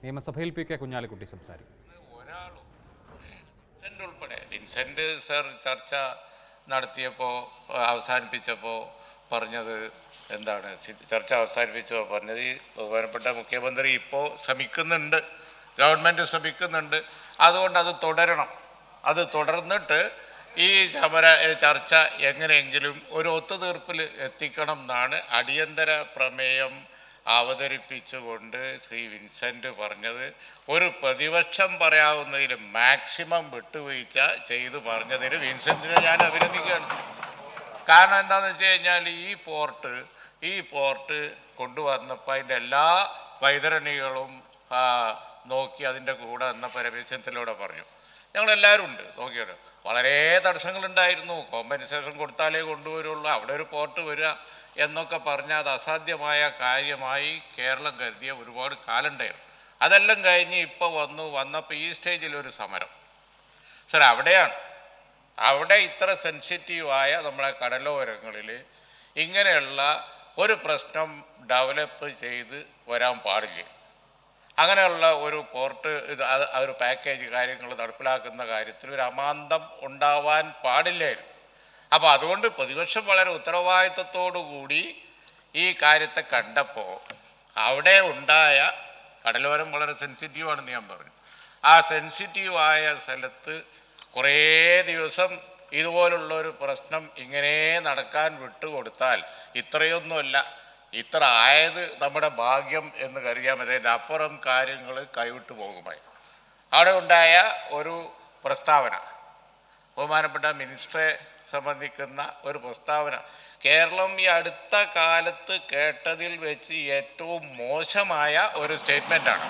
നിയമസഭയിൽ P K Kunhalikutty സംസാരിക്കും ഒരാളും വിൻസെൻ്റ് ഉൾപ്പെടെ വിൻസെൻ്റ് സർ ചർച്ച നടത്തിയപ്പോൾ അവസാനിപ്പിച്ചപ്പോൾ പറഞ്ഞത് എന്താണ് സി- ചർച്ച അവസാനിപ്പിച്ചപ്പോൾ പറഞ്ഞത് ഈ ബഹുമാനപ്പെട്ട മുഖ്യമന്ത്രി ഇപ്പോൾ ശ്രമിക്കുന്നുണ്ട് ഗവൺമെൻറ് ശ്രമിക്കുന്നുണ്ട് അതുകൊണ്ട് അത് തുടരണം അത് തുടർന്നിട്ട് ഈ സമര ഏ, ചർച്ച എങ്ങനെയെങ്കിലും ഒരു ഒത്തുതീർപ്പിൽ എത്തിക്കണം എന്നാണ് അടിയന്തര പ്രമേയം അവതരിപ്പിച്ചുകൊണ്ട് ശ്രീ വിൻസെൻ്റ് പറഞ്ഞത് ഒരു പ്രതിപക്ഷം പറയാവുന്നതിൽ മാക്സിമം വിട്ടുവീഴ്ച ചെയ്തു പറഞ്ഞതിന് വിൻസെൻറ്റിനെ ഞാൻ അഭിനന്ദിക്കുകയാണ് കാരണം എന്താണെന്ന് വെച്ച് കഴിഞ്ഞാൽ ഈ പോർട്ട് ഈ പോർട്ട് കൊണ്ടുവന്നപ്പോൾ അതിൻ്റെ എല്ലാ വൈതരണികളും ആ, നോക്കി അതിൻ്റെ കൂടെ എന്ന പരമേശ്വരത്തിലൂടെ പറഞ്ഞു ഞങ്ങളെല്ലാവരും ഉണ്ട് നോക്കിയത് വളരെ തടസ്സങ്ങളുണ്ടായിരുന്നു കോമ്പൻസേഷൻ കൊടുത്താലേ കൊണ്ടുവരുള്ളൂ അവിടെ ഒരു പോർട്ട് വരിക എന്നൊക്കെ പറഞ്ഞാൽ അത് അസാധ്യമായ കാര്യമായി കേരളം കരുതിയ ഒരുപാട് കാലുണ്ടായിരുന്നു അതെല്ലാം കഴിഞ്ഞ് ഇപ്പോൾ വന്നു വന്നപ്പോൾ ഈ സ്റ്റേജിൽ ഒരു സമരം സർ അവിടെയാണ് അവിടെ ഇത്ര സെൻസിറ്റീവായ നമ്മളെ കടലോരങ്ങളിൽ ഇങ്ങനെയുള്ള ഒരു പ്രശ്നം ഡെവലപ്പ് ചെയ്ത് വരാൻ പാടില്ല അങ്ങനെയുള്ള ഒരു പോർട്ട് ഇത് അത് ആ ഒരു പാക്കേജ് കാര്യങ്ങൾ നടപ്പിലാക്കുന്ന കാര്യത്തിൽ ഒരു അമാന്തം ഉണ്ടാവാൻ പാടില്ലായിരുന്നു അപ്പോൾ അതുകൊണ്ട് പ്രതിപക്ഷം വളരെ ഉത്തരവാദിത്തത്തോടു കൂടി ഈ കാര്യത്തെ കണ്ടപ്പോൾ അവിടെ ഉണ്ടായ കടലോരം വളരെ സെൻസിറ്റീവാണെന്ന് ഞാൻ പറഞ്ഞു ആ സെൻസിറ്റീവായ സ്ഥലത്ത് കുറേ ദിവസം ഇതുപോലുള്ള ഒരു പ്രശ്നം ഇങ്ങനെ നടക്കാൻ വിട്ടുകൊടുത്താൽ ഇത്രയൊന്നുമല്ല ഇത്ര ആയത് നമ്മുടെ ഭാഗ്യം എന്ന് കരുതിയാൽ മതി അതിൻ്റെ അപ്പുറം കാര്യങ്ങൾ കൈവിട്ടു പോകുമായി അവിടെ ഉണ്ടായ ഒരു പ്രസ്താവന ബഹുമാനപ്പെട്ട മിനിസ്റ്ററെ സംബന്ധിക്കുന്ന ഒരു പ്രസ്താവന കേരളം ഈ അടുത്ത കാലത്ത് കേട്ടതിൽ വെച്ച് ഏറ്റവും മോശമായ ഒരു സ്റ്റേറ്റ്മെൻ്റാണ്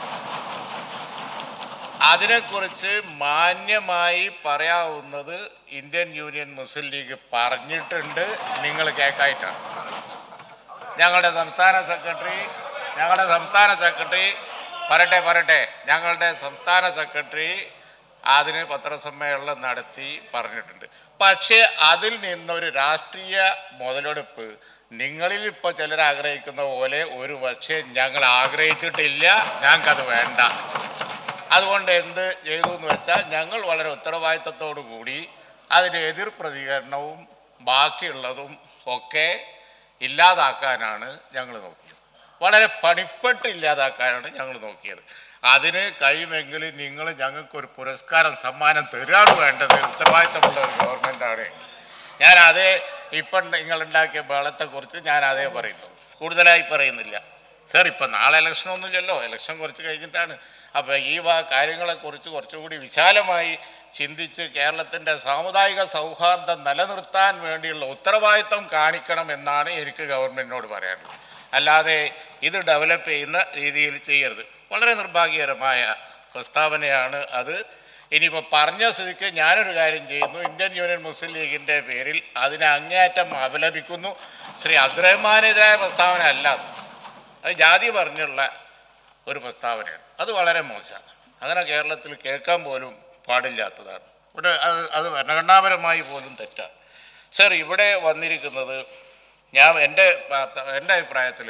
അതിനെക്കുറിച്ച് മാന്യമായി പറയാവുന്നത് ഇന്ത്യൻ യൂണിയൻ മുസ്ലിം ലീഗ് പറഞ്ഞിട്ടുണ്ട് നിങ്ങൾ കേൾക്കായിട്ടാണ് ഞങ്ങളുടെ സംസ്ഥാന സെക്രട്ടറി ഞങ്ങളുടെ സംസ്ഥാന സെക്രട്ടറി പറയട്ടെ പറയട്ടെ ഞങ്ങളുടെ സംസ്ഥാന സെക്രട്ടറി അതിന് പത്രസമ്മേളനം നടത്തി പറഞ്ഞിട്ടുണ്ട് പക്ഷേ അതിൽ നിന്നൊരു രാഷ്ട്രീയ മുതലെടുപ്പ് നിങ്ങളിൽ ഇപ്പോൾ ചിലർ ആഗ്രഹിക്കുന്ന പോലെ ഒരു പക്ഷേ ഞങ്ങൾ ആഗ്രഹിച്ചിട്ടില്ല ഞങ്ങൾക്കത് വേണ്ട അതുകൊണ്ട് എന്ത് ചെയ്തു എന്ന് വെച്ചാൽ ഞങ്ങൾ വളരെ ഉത്തരവാദിത്തത്തോടു കൂടി അതിൻ്റെ എതിർ പ്രതികരണവും ബാക്കിയുള്ളതും ഒക്കെ ഇല്ലാതാക്കാനാണ് ഞങ്ങൾ നോക്കിയത് വളരെ പണിപ്പെട്ട് ഇല്ലാതാക്കാനാണ് ഞങ്ങൾ നോക്കിയത് അതിന് കഴിയുമെങ്കിൽ നിങ്ങൾ ഞങ്ങൾക്കൊരു പുരസ്കാരം സമ്മാനം തരാണ് വേണ്ടത് ഉത്തരവാദിത്തമുള്ള ഒരു ഗവൺമെൻറ്റാണ് ഞാൻ അതേ ഇപ്പം നിങ്ങൾ ഉണ്ടാക്കിയ ബഹളത്തെക്കുറിച്ച് ഞാൻ അതേ പറയുന്നു കൂടുതലായി പറയുന്നില്ല സർ ഇപ്പം നാളെ ഇലക്ഷൻ ഒന്നുമില്ലല്ലോ ഇലക്ഷൻ കുറച്ച് കഴിഞ്ഞിട്ടാണ് അപ്പോൾ ഈ വാ കാര്യങ്ങളെക്കുറിച്ച് കുറച്ചുകൂടി വിശാലമായി ചിന്തിച്ച് കേരളത്തിൻ്റെ സാമുദായിക സൗഹാർദ്ദം നിലനിർത്താൻ വേണ്ടിയുള്ള ഉത്തരവാദിത്വം കാണിക്കണം എന്നാണ് എനിക്ക് ഗവൺമെൻറ്റിനോട് പറയാനുള്ളത് അല്ലാതെ ഇത് ഡെവലപ്പ് ചെയ്യുന്ന രീതിയിൽ ചെയ്യരുത് വളരെ നിർഭാഗ്യകരമായ പ്രസ്താവനയാണ് അത് ഇനിയിപ്പോൾ പറഞ്ഞ സ്ഥിതിക്ക് ഞാനൊരു കാര്യം ചെയ്യുന്നു ഇന്ത്യൻ യൂണിയൻ മുസ്ലിം ലീഗിൻ്റെ പേരിൽ അതിനെ അങ്ങേയറ്റം അപലപിക്കുന്നു ശ്രീ അബ്ദുറഹ്മാനെതിരായ പ്രസ്താവന അല്ല അത്. അത് ജാതി പറഞ്ഞുള്ള ഒരു പ്രസ്താവനയാണ് അത് വളരെ മോശമാണ് അങ്ങനെ കേരളത്തിൽ കേൾക്കാൻ പോലും പാടില്ലാത്തതാണ് ഇവിടെ അത് അത് ഭരണഘടനാപരമായി പോലും തെറ്റാണ് സർ ഇവിടെ വന്നിരിക്കുന്നത് ഞാൻ എൻ്റെ പാർത്ത- എൻ്റെ അഭിപ്രായത്തിൽ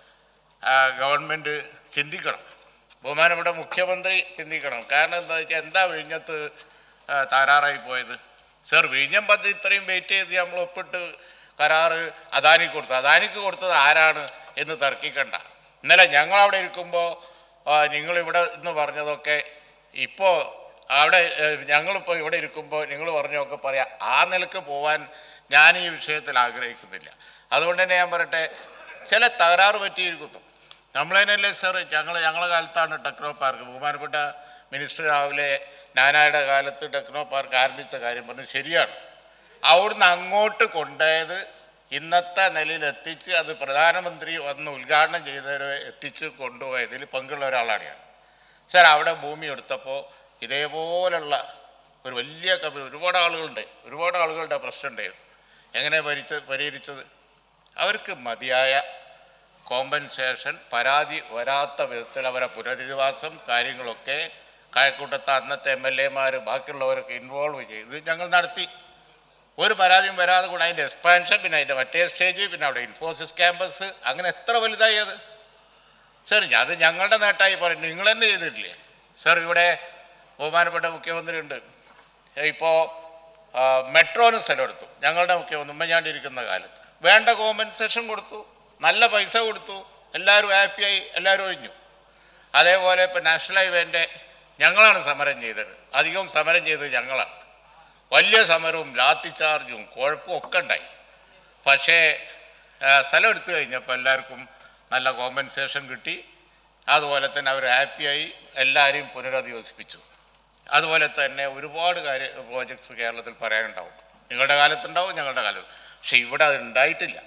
ഗവൺമെൻറ് ചിന്തിക്കണം ബഹുമാനപ്പെട്ട മുഖ്യമന്ത്രി ചിന്തിക്കണം കാരണം എന്താ വെച്ചാൽ എന്താ വിഴിഞ്ഞത്ത് ആ, താരാറായി പോയത് സർ വിഴിഞ്ഞം പദ്ധതി ഇത്രയും വെയിറ്റ് ചെയ്ത് നമ്മൾ ഒപ്പിട്ട് കരാറ് അദാനിക്ക് കൊടുത്തു അദാനിക്ക് കൊടുത്തത് ആരാണ് എന്ന് തർക്കിക്കണ്ട ഇന്നലെ ഞങ്ങൾ അവിടെ ഇരിക്കുമ്പോൾ നിങ്ങൾ ഇവിടെ എന്ന് പറഞ്ഞതൊക്കെ ഇപ്പോൾ അവിടെ ഏഹ്, ഞങ്ങളിപ്പോൾ ഇവിടെ ഇരിക്കുമ്പോൾ നിങ്ങൾ പറഞ്ഞൊക്കെ പറയാം ആ നിലക്ക് പോവാൻ ഞാൻ ഈ വിഷയത്തിൽ ആഗ്രഹിക്കുന്നില്ല അതുകൊണ്ട് തന്നെ ഞാൻ പറയട്ടെ ചില തകരാറ് പറ്റിയിരിക്കുന്നു നമ്മൾ തന്നെയല്ലേ സാർ ഞങ്ങൾ ഞങ്ങളെ കാലത്താണ് ടെക്നോ പാർക്ക് ബഹുമാനപ്പെട്ട മിനിസ്റ്റർ രാവിലെ നാനായുടെ കാലത്ത് ടെക്നോ പാർക്ക് ആരംഭിച്ച കാര്യം പറഞ്ഞു ശരിയാണ് അവിടുന്ന് അങ്ങോട്ട് കൊണ്ടുപോയത് ഇന്നത്തെ നിലയിൽ എത്തിച്ച് അത് പ്രധാനമന്ത്രി വന്ന് ഉദ്ഘാടനം ചെയ്തവരെ എത്തിച്ച് കൊണ്ടുപോയതിൽ പങ്കുള്ള ഒരാളാണ് ഞാൻ സാർ അവിടെ ഭൂമി എടുത്തപ്പോൾ ഇതേപോലുള്ള ഒരു വലിയ കമ്പനി ഒരുപാട് ആളുകളുണ്ട് ഒരുപാട് ആളുകളുടെ പ്രശ്നമുണ്ടായിരുന്നു എങ്ങനെ പരിച്ച പരിഹരിച്ചത് അവർക്ക് മതിയായ കോമ്പൻസേഷൻ പരാതി വരാത്ത വിധത്തിൽ അവരെ പുനരധിവാസം കാര്യങ്ങളൊക്കെ കായക്കൂട്ടത്തെ അന്നത്തെ എം എൽ എമാർ ബാക്കിയുള്ളവരൊക്കെ ഇൻവോൾവ് ചെയ്ത് ഞങ്ങൾ നടത്തി ഒരു പരാതിയും വരാതെ കൂടെ അതിൻ്റെ എക്സ്പാൻഷൻ പിന്നെ അതിൻ്റെ മറ്റേ സ്റ്റേജ് പിന്നെ അവിടെ ഇൻഫോസിസ് ക്യാമ്പസ് അങ്ങനെ എത്ര വലുതായി അത് സർ അത് ഞങ്ങളുടെ നേട്ടമായി പറയും നിങ്ങൾ തന്നെ ചെയ്തിട്ടില്ലേ സർ ഇവിടെ ബഹുമാനപ്പെട്ട മുഖ്യമന്ത്രി ഉണ്ട് ഇപ്പോൾ മെട്രോന് സ്ഥലം എടുത്തു ഞങ്ങളുടെ മുഖ്യമന്ത്രി ഉമ്മൻചാണ്ടി ഇരിക്കുന്ന കാലത്ത് വേണ്ട കോമ്പൻസേഷൻ കൊടുത്തു നല്ല പൈസ കൊടുത്തു എല്ലാവരും ഹാപ്പിയായി എല്ലാവരും ഒഴിഞ്ഞു അതേപോലെ ഇപ്പോൾ നാഷണൽ ഹൈവേൻ്റെ ഞങ്ങളാണ് സമരം ചെയ്തത് അധികം സമരം ചെയ്തത് ഞങ്ങളാണ് വലിയ സമരവും ലാത്തി ചാർജും കുഴപ്പവും ഒക്കെ ഉണ്ടായി പക്ഷേ ആ, സ്ഥലം എടുത്തു കഴിഞ്ഞപ്പോൾ എല്ലാവർക്കും നല്ല കോമ്പൻസേഷൻ കിട്ടി അതുപോലെ തന്നെ അവർ ഹാപ്പിയായി എല്ലാവരെയും പുനരധിവസിപ്പിച്ചു അതുപോലെ തന്നെ ഒരുപാട് കാര്യ പ്രോജക്ട്സ് കേരളത്തിൽ പറയാനുണ്ടാവും നിങ്ങളുടെ കാലത്തുണ്ടാവും ഞങ്ങളുടെ കാലത്ത് പക്ഷെ ഇവിടെ അത് ഉണ്ടായിട്ടില്ല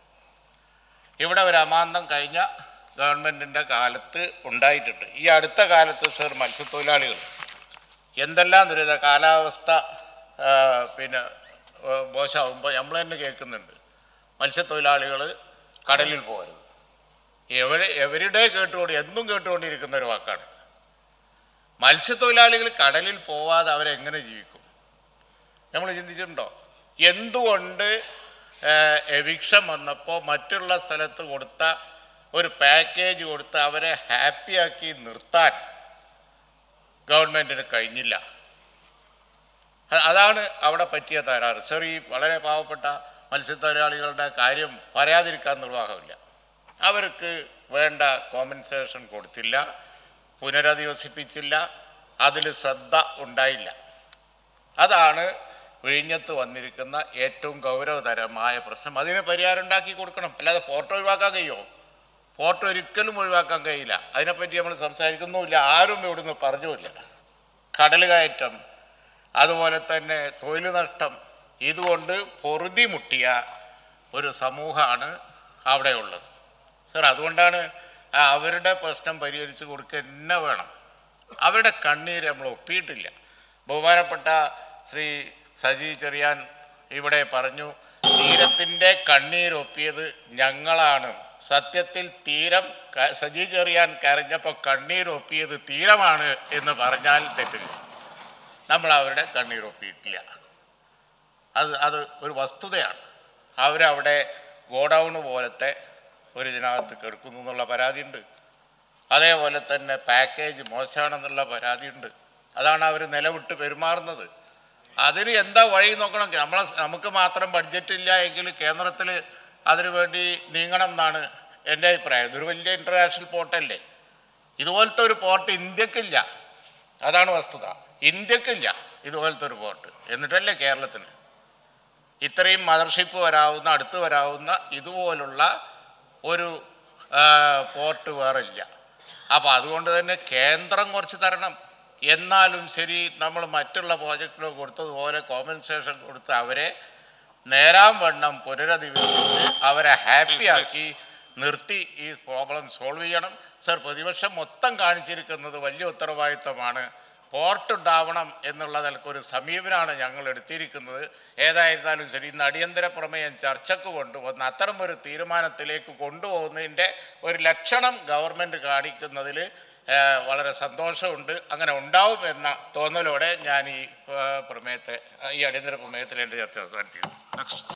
ഇവിടെ ഒരു അമാന്തം കഴിഞ്ഞ ഗവൺമെൻറ്റിൻ്റെ കാലത്ത് ഉണ്ടായിട്ടുണ്ട് ഈ അടുത്ത കാലത്ത് സർ മത്സ്യത്തൊഴിലാളികൾ എന്തെല്ലാം ദുരിത കാലാവസ്ഥ ആ, പിന്നെ ആ, മോശമാകുമ്പോൾ നമ്മൾ തന്നെ കേൾക്കുന്നുണ്ട് മത്സ്യത്തൊഴിലാളികൾ കടലിൽ പോകരുത് എവരെ എവരുടെ കേട്ടുകൊണ്ട് എന്നും കേട്ടുകൊണ്ടിരിക്കുന്ന ഒരു വാക്കാണ് മത്സ്യത്തൊഴിലാളികൾ കടലിൽ പോവാതെ അവരെങ്ങനെ ജീവിക്കും നമ്മൾ ചിന്തിച്ചിട്ടുണ്ടോ എന്തുകൊണ്ട് എവിക്ഷൻ വന്നപ്പോൾ മറ്റുള്ള സ്ഥലത്ത് കൊടുത്ത ഒരു പാക്കേജ് കൊടുത്ത് അവരെ ഹാപ്പിയാക്കി നിർത്താൻ ഗവൺമെൻറ്റിന് കഴിഞ്ഞില്ല അ- അതാണ് അവിടെ പറ്റിയ തകരാറ് സർ ഈ വളരെ പാവപ്പെട്ട മത്സ്യത്തൊഴിലാളികളുടെ കാര്യം പറയാതിരിക്കാൻ നിർവാഹമില്ല അവർക്ക് വേണ്ട കോമ്പൻസേഷൻ കൊടുത്തില്ല പുനരധിവസിപ്പിച്ചില്ല അതിൽ ശ്രദ്ധ ഉണ്ടായില്ല അതാണ് വിഴിഞ്ഞത്ത് വന്നിരിക്കുന്ന ഏറ്റവും ഗൗരവതരമായ പ്രശ്നം അതിന് പരിഹാരം ഉണ്ടാക്കി കൊടുക്കണം അല്ലാതെ പോർട്ട് ഒഴിവാക്കാൻ കഴിയുമോ പോർട്ട് ഒരിക്കലും ഒഴിവാക്കാൻ കഴിയില്ല അതിനെപ്പറ്റി നമ്മൾ സംസാരിക്കുന്നുമില്ല ആരും ഇവിടുന്ന് പറഞ്ഞുമില്ല കടൽ കയറ്റം അതുപോലെ തന്നെ തൊഴിൽ നഷ്ടം ഇതുകൊണ്ട് പൊറുതി മുട്ടിയ ഒരു സമൂഹമാണ് അവിടെ ഉള്ളത് സർ അതുകൊണ്ടാണ് ആ അവരുടെ പ്രശ്നം പരിഹരിച്ച് കൊടുക്കുക തന്നെ വേണം അവരുടെ കണ്ണീര് നമ്മൾ ഒപ്പിയിട്ടില്ല ബഹുമാനപ്പെട്ട ശ്രീ സജി ചെറിയാൻ ഇവിടെ പറഞ്ഞു തീരത്തിൻ്റെ കണ്ണീരൊപ്പിയത് ഞങ്ങളാണ് സത്യത്തിൽ തീരം ക- സജി ചെറിയാൻ കരഞ്ഞപ്പോൾ കണ്ണീരൊപ്പിയത് തീരമാണ് എന്ന് പറഞ്ഞാൽ തെറ്റില്ല നമ്മൾ അവരുടെ കണ്ണീരൊപ്പിയിട്ടില്ല അത് അത് ഒരു വസ്തുതയാണ് അവരവിടെ ഗോഡൗണ് പോലത്തെ ഒരു ഇതിനകത്ത് കിടക്കുന്നു എന്നുള്ള പരാതിയുണ്ട് അതേപോലെ തന്നെ പാക്കേജ് മോശമാണെന്നുള്ള പരാതിയുണ്ട് അതാണ് അവർ നിലവിട്ട് പെരുമാറുന്നത് അതിന് എന്താ വഴി നോക്കണം നമ്മളെ നമുക്ക് മാത്രം ബഡ്ജറ്റ് ഇല്ല എങ്കിൽ കേന്ദ്രത്തിൽ അതിനു വേണ്ടി നീങ്ങണം എന്നാണ് എൻ്റെ അഭിപ്രായം ഇതൊരു വലിയ ഇൻ്റർനാഷണൽ പോർട്ടല്ലേ ഇതുപോലത്തെ ഒരു പോർട്ട് ഇന്ത്യക്കില്ല അതാണ് വസ്തുത ഇന്ത്യക്കില്ല ഇതുപോലത്തെ ഒരു പോർട്ട് എന്നിട്ടല്ലേ കേരളത്തിന് ഇത്രയും മദർഷിപ്പ് വരാവുന്ന അടുത്ത് വരാവുന്ന ഇതുപോലുള്ള ഒരു ആ, പോർട്ട് വേറെ ഇല്ല അപ്പോൾ അതുകൊണ്ട് തന്നെ കേന്ദ്രം കുറച്ച് തരണം എന്നാലും ശരി നമ്മൾ മറ്റുള്ള പ്രോജക്റ്റിലോ കൊടുത്തതുപോലെ കോമ്പൻസേഷൻ കൊടുത്ത് അവരെ നേരാൻ വണ്ണം പുനരധിവസിച്ച് അവരെ ഹാപ്പിയാക്കി നിർത്തി ഈ പ്രോബ്ലം സോൾവ് ചെയ്യണം സർ പ്രതിപക്ഷം മൊത്തം കാണിച്ചിരിക്കുന്നത് വലിയ ഉത്തരവാദിത്തമാണ് പോർട്ട് ഉണ്ടാവണം എന്നുള്ള നിലക്കൊരു സമീപനമാണ് ഞങ്ങൾ എടുത്തിരിക്കുന്നത് ഏതായിരുന്നാലും ശരി ഇന്ന് അടിയന്തര പ്രമേയം ചർച്ചക്ക് കൊണ്ടുവന്ന് അത്തരം ഒരു തീരുമാനത്തിലേക്ക് കൊണ്ടുപോകുന്നതിൻ്റെ ഒരു ലക്ഷണം ഗവൺമെൻറ് കാണിക്കുന്നതിൽ ഏഹ്, വളരെ സന്തോഷമുണ്ട് അങ്ങനെ ഉണ്ടാവും എന്ന തോന്നലോടെ ഞാൻ ഈ ഏഹ്, പ്രമേയത്തെ ഈ അടിയന്തര പ്രമേയത്തിൽ എൻ്റെ ചർച്ച അവസാനിപ്പിക്കുന്നു നെക്സ്റ്റ്